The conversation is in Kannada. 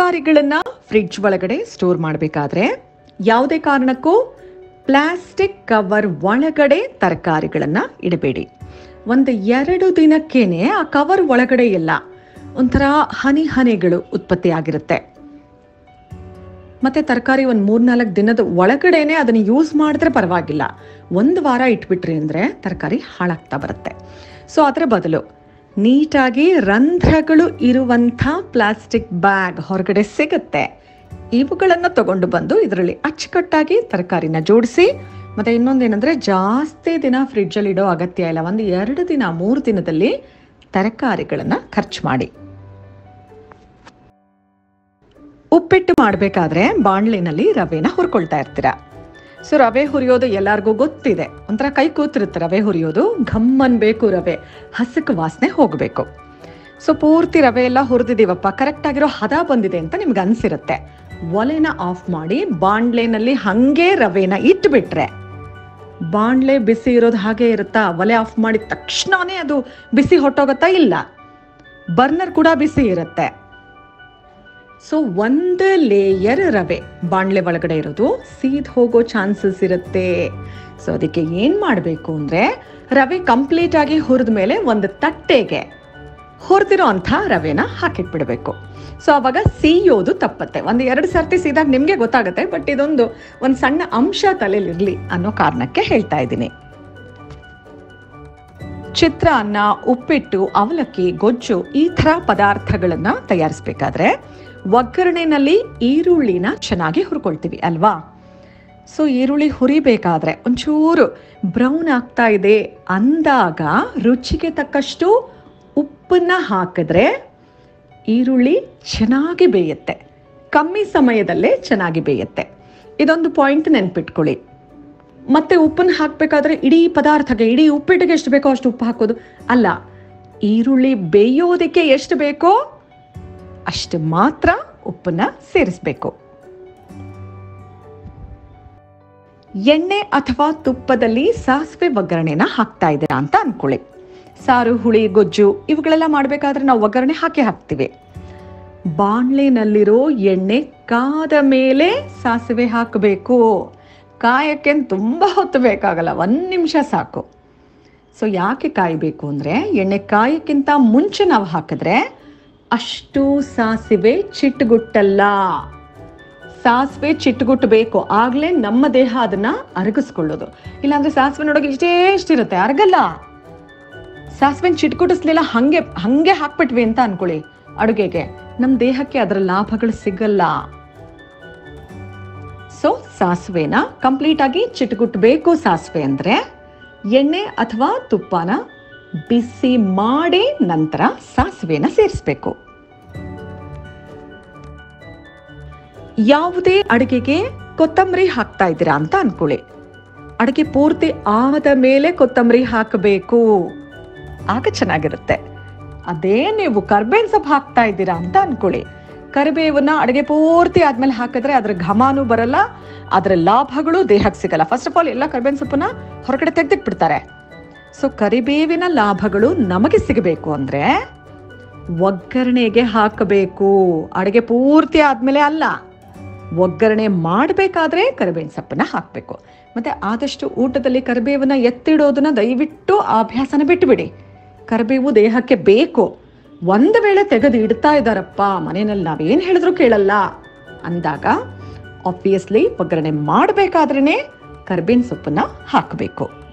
ತರಕಾರಿಗಳನ್ನ ಫ್ರಿಡ್ಜ್ ಒಳಗಡೆ ಸ್ಟೋರ್ ಮಾಡಬೇಕಾದ್ರೆ ಯಾವುದೇ ಕಾರಣಕ್ಕೂ ಪ್ಲಾಸ್ಟಿಕ್ ಕವರ್ ಒಳಗಡೆ ತರಕಾರಿಗಳನ್ನ ಇಡಬೇಡಿ ಒಂದು ಎರಡು ದಿನಕ್ಕೇನೆ ಆ ಕವರ್ ಒಳಗಡೆ ಎಲ್ಲ ಒಂಥರ ಹನಿ ಹನಿಗಳು ಉತ್ಪತ್ತಿ ಆಗಿರುತ್ತೆ ಮತ್ತೆ ತರಕಾರಿ ಒಂದು ಮೂರ್ನಾಲ್ಕು ದಿನದ ಒಳಗಡೆನೆ ಅದನ್ನ ಯೂಸ್ ಮಾಡಿದ್ರೆ ಪರವಾಗಿಲ್ಲ ಒಂದು ವಾರ ಇಟ್ಬಿಟ್ರಿ ಅಂದ್ರೆ ತರಕಾರಿ ಹಾಳಾಗ್ತಾ ಬರುತ್ತೆ ಸೊ ಅದರ ಬದಲು ನೀಟಾಗಿ ರಂಧ್ರಗಳು ಇರುವಂಥ ಪ್ಲಾಸ್ಟಿಕ್ ಬ್ಯಾಗ್ ಹೊರಗಡೆ ಸಿಗುತ್ತೆ ಇವುಗಳನ್ನು ತಗೊಂಡು ಬಂದು ಇದರಲ್ಲಿ ಅಚ್ಚುಕಟ್ಟಾಗಿ ತರಕಾರಿನ ಜೋಡಿಸಿ ಮತ್ತೆ ಇನ್ನೊಂದೇನೆಂದ್ರೆ ಜಾಸ್ತಿ ದಿನ ಫ್ರಿಡ್ಜಲ್ಲಿ ಇಡೋ ಅಗತ್ಯ ಇಲ್ಲ ಒಂದು ಎರಡು ದಿನ ಮೂರು ದಿನದಲ್ಲಿ ತರಕಾರಿಗಳನ್ನ ಖರ್ಚು ಮಾಡಿ ಉಪ್ಪಿಟ್ಟು ಮಾಡಬೇಕಾದ್ರೆ ಬಾಣಲಿನಲ್ಲಿ ರವೆನ ಹುರ್ಕೊಳ್ತಾ ಇರ್ತೀರ ಸೊ ರವೆ ಹುರಿಯೋದು ಎಲ್ಲರಿಗೂ ಗೊತ್ತಿದೆ ಒಂಥರ ಕೈ ಕೂತಿರುತ್ತೆ ರವೆ ಹುರಿಯೋದು ಘಮ್ ಅನ್ಬೇಕು ರವೆ ಹಸಕ್ ವಾಸನೆ ಹೋಗಬೇಕು ಸೊ ಪೂರ್ತಿ ರವೆ ಎಲ್ಲ ಹುರಿದಿದ್ದೀವಪ್ಪ ಕರೆಕ್ಟ್ ಆಗಿರೋ ಹದ ಬಂದಿದೆ ಅಂತ ನಿಮ್ಗೆ ಅನ್ಸಿರುತ್ತೆ ಒಲೆನ ಆಫ್ ಮಾಡಿ ಬಾಣ್ಲೆನಲ್ಲಿ ಹಂಗೆ ರವೆನ ಇಟ್ಬಿಟ್ರೆ ಬಾಣ್ಲೆ ಬಿಸಿ ಇರೋದು ಹಾಗೆ ಇರುತ್ತಾ ಒಲೆ ಆಫ್ ಮಾಡಿದ ತಕ್ಷಣನೇ ಅದು ಬಿಸಿ ಹೊಟ್ಟೋಗತ್ತಾ ಇಲ್ಲ ಬರ್ನರ್ ಕೂಡ ಬಿಸಿ ಇರುತ್ತೆ ಸೊ ಒಂದು ಲೇಯರ್ ರವೆ ಬಾಣ್ಲೆ ಒಳಗಡೆ ಇರೋದು ಸೀದ್ ಹೋಗೋ ಚಾನ್ಸಸ್ ಇರುತ್ತೆ ಸೊ ಅದಕ್ಕೆ ಏನ್ ಮಾಡಬೇಕು ಅಂದ್ರೆ ರವೆ ಕಂಪ್ಲೀಟ್ ಆಗಿ ಹುರಿದ ಮೇಲೆ ಒಂದು ತಟ್ಟೆಗೆ ಹುರಿದಿರೋ ಅಂಥ ರವೆನ ಹಾಕಿಟ್ಬಿಡ್ಬೇಕು ಸೊ ಅವಾಗ ಸೀಯೋದು ತಪ್ಪತ್ತೆ ಒಂದು ಎರಡು ಸರ್ತಿ ಸೀದಾಗ ನಿಮ್ಗೆ ಗೊತ್ತಾಗುತ್ತೆ ಬಟ್ ಇದೊಂದು ಒಂದು ಸಣ್ಣ ಅಂಶ ತಲೆಲಿರ್ಲಿ ಅನ್ನೋ ಕಾರಣಕ್ಕೆ ಹೇಳ್ತಾ ಇದ್ದೀನಿ ಚಿತ್ರಾನ್ನ ಉಪ್ಪಿಟ್ಟು ಅವಲಕ್ಕಿ ಗೊಜ್ಜು ಈ ಥರ ಪದಾರ್ಥಗಳನ್ನ ತಯಾರಿಸ್ಬೇಕಾದ್ರೆ ಒಗ್ಗರಣೆನಲ್ಲಿ ಈರುಳ್ಳಿನ ಚೆನ್ನಾಗಿ ಹುರ್ಕೊಳ್ತೀವಿ ಅಲ್ವಾ ಸೊ ಈರುಳ್ಳಿ ಹುರಿಬೇಕಾದ್ರೆ ಒಂಚೂರು ಬ್ರೌನ್ ಆಗ್ತಾ ಇದೆ ಅಂದಾಗ ರುಚಿಗೆ ತಕ್ಕಷ್ಟು ಉಪ್ಪನ್ನ ಹಾಕಿದ್ರೆ ಈರುಳ್ಳಿ ಚೆನ್ನಾಗಿ ಬೇಯುತ್ತೆ ಕಮ್ಮಿ ಸಮಯದಲ್ಲೇ ಚೆನ್ನಾಗಿ ಬೇಯುತ್ತೆ ಇದೊಂದು ಪಾಯಿಂಟ್ ನೆನ್ಪಿಟ್ಕೊಳ್ಳಿ ಮತ್ತೆ ಉಪ್ಪನ್ನು ಹಾಕಬೇಕಾದ್ರೆ ಇಡೀ ಪದಾರ್ಥಕ್ಕೆ ಇಡೀ ಉಪ್ಪಿಟ್ಟಿಗೆ ಎಷ್ಟು ಬೇಕೋ ಅಷ್ಟು ಉಪ್ಪು ಹಾಕೋದು ಅಲ್ಲ ಈರುಳ್ಳಿ ಬೇಯೋದಕ್ಕೆ ಎಷ್ಟು ಬೇಕೋ ಅಷ್ಟು ಮಾತ್ರ ಉಪ್ಪನ್ನ ಸೇರಿಸಬೇಕು ಎಣ್ಣೆ ಅಥವಾ ತುಪ್ಪದಲ್ಲಿ ಸಾಸಿವೆ ಒಗ್ಗರಣೆನ ಹಾಕ್ತಾ ಇದ್ದೀರಾ ಅಂತ ಅನ್ಕೊಳ್ಳಿ ಸಾರು ಹುಳಿ ಗೊಜ್ಜು ಇವುಗಳೆಲ್ಲ ಮಾಡಬೇಕಾದ್ರೆ ನಾವು ಒಗ್ಗರಣೆ ಹಾಕಿ ಹಾಕ್ತೀವಿ ಬಾಣ್ಲೆನಲ್ಲಿರೋ ಎಣ್ಣೆ ಕಾದ ಮೇಲೆ ಸಾಸಿವೆ ಹಾಕಬೇಕು ಕಾಯಕ್ಕೆ ತುಂಬ ಹೊತ್ತು ಬೇಕಾಗಲ್ಲ ಒಂದು ನಿಮಿಷ ಸಾಕು ಸೊ ಯಾಕೆ ಕಾಯಬೇಕು ಅಂದರೆ ಎಣ್ಣೆ ಕಾಯಕ್ಕಿಂತ ಮುಂಚೆ ನಾವು ಹಾಕಿದ್ರೆ ಅಷ್ಟು ಸಾಸಿವೆ ಚಿಟ್ಟುಗುಟ್ಟಲ್ಲ ಸಾಸಿವೆ ಚಿಟ್ಟುಗುಟ್ಟಬೇಕು ಆಗಲೇ ನಮ್ಮ ದೇಹ ಅದನ್ನ ಅರಗಿಸ್ಕೊಳ್ಳೋದು ಇಲ್ಲಾಂದ್ರೆ ಸಾಸಿವೆ ನೋಡೋಕೆ ಇಷ್ಟೇ ಇಷ್ಟಿರುತ್ತೆ ಅರಗಲ್ಲ ಸಾಸಿವೆನ ಚಿಟ್ಕುಟಿಸ್ಲಿಲ್ಲ ಹಂಗೆ ಹಂಗೆ ಹಾಕ್ಬಿಟ್ವಿ ಅಂತ ಅನ್ಕೊಳ್ಳಿ ಅಡುಗೆಗೆ ನಮ್ಮ ದೇಹಕ್ಕೆ ಅದರ ಲಾಭಗಳು ಸಿಗಲ್ಲ ಸೊ ಸಾಸಿವೆನ ಕಂಪ್ಲೀಟ್ ಆಗಿ ಚಿಟ್ಗುಟ್ಬೇಕು ಸಾಸಿವೆ ಅಂದ್ರೆ ಎಣ್ಣೆ ಅಥವಾ ತುಪ್ಪನ ಬಿಸಿ ಮಾಡಿ ನಂತರ ಸಾಸಿವೆನ ಸೇರಿಸ್ಬೇಕು ಯಾವುದೇ ಅಡುಗೆಗೆ ಕೊತ್ತಂಬರಿ ಹಾಕ್ತಾ ಇದ್ದೀರಾ ಅಂತ ಅನ್ಕೊಳ್ಳಿ ಅಡುಗೆ ಪೂರ್ತಿ ಆದ ಮೇಲೆ ಕೊತ್ತಂಬರಿ ಹಾಕಬೇಕು ಆಗ ಚೆನ್ನಾಗಿರುತ್ತೆ ಅದೇ ನೀವು ಕರ್ಬೇವಿನ ಸೊಪ್ಪು ಹಾಕ್ತಾ ಇದ್ದೀರಾ ಅಂತ ಅನ್ಕೊಳ್ಳಿ ಕರಿಬೇವನ್ನ ಅಡುಗೆ ಪೂರ್ತಿ ಆದ್ಮೇಲೆ ಹಾಕಿದ್ರೆ ಅದ್ರ ಘಮಾನು ಬರಲ್ಲ ಅದರ ಲಾಭಗಳು ದೇಹಕ್ಕೆ ಸಿಗಲ್ಲ ಫಸ್ಟ್ ಆಫ್ ಆಲ್ ಎಲ್ಲ ಕರಿಬೇವಿನ ಸೊಪ್ಪನ್ನ ಹೊರಗಡೆ ತೆಗೆದಿಟ್ಬಿಡ್ತಾರೆ ಸೊ ಕರಿಬೇವಿನ ಲಾಭಗಳು ನಮಗೆ ಸಿಗಬೇಕು ಅಂದ್ರೆ ಒಗ್ಗರಣೆಗೆ ಹಾಕಬೇಕು ಅಡುಗೆ ಪೂರ್ತಿ ಆದ್ಮೇಲೆ ಅಲ್ಲ ಒಗ್ಗರಣೆ ಮಾಡಬೇಕಾದ್ರೆ ಕರಿಬೇವಿನ ಸೊಪ್ಪನ್ನ ಹಾಕಬೇಕು ಮತ್ತೆ ಆದಷ್ಟು ಊಟದಲ್ಲಿ ಕರಿಬೇವನ್ನ ಎತ್ತಿಡೋದನ್ನ ದಯವಿಟ್ಟು ಆ ಅಭ್ಯಾಸನ ಬಿಟ್ಟುಬಿಡಿ ಕರಿಬೇವು ದೇಹಕ್ಕೆ ಬೇಕು ಒಂದು ವೇಳೆ ತೆಗೆದು ಇಡ್ತಾ ಇದ್ದಾರಪ್ಪ ಮನೆಯಲ್ಲಿ ನಾವೇನು ಹೇಳಿದ್ರು ಕೇಳಲ್ಲ ಅಂದಾಗ ಆಬ್ವಿಯಸ್ಲಿ ಒಗ್ಗರಣೆ ಮಾಡಬೇಕಾದ್ರೇನೆ ಕರ್ಬೇವಿನ ಸೊಪ್ಪನ್ನ ಹಾಕಬೇಕು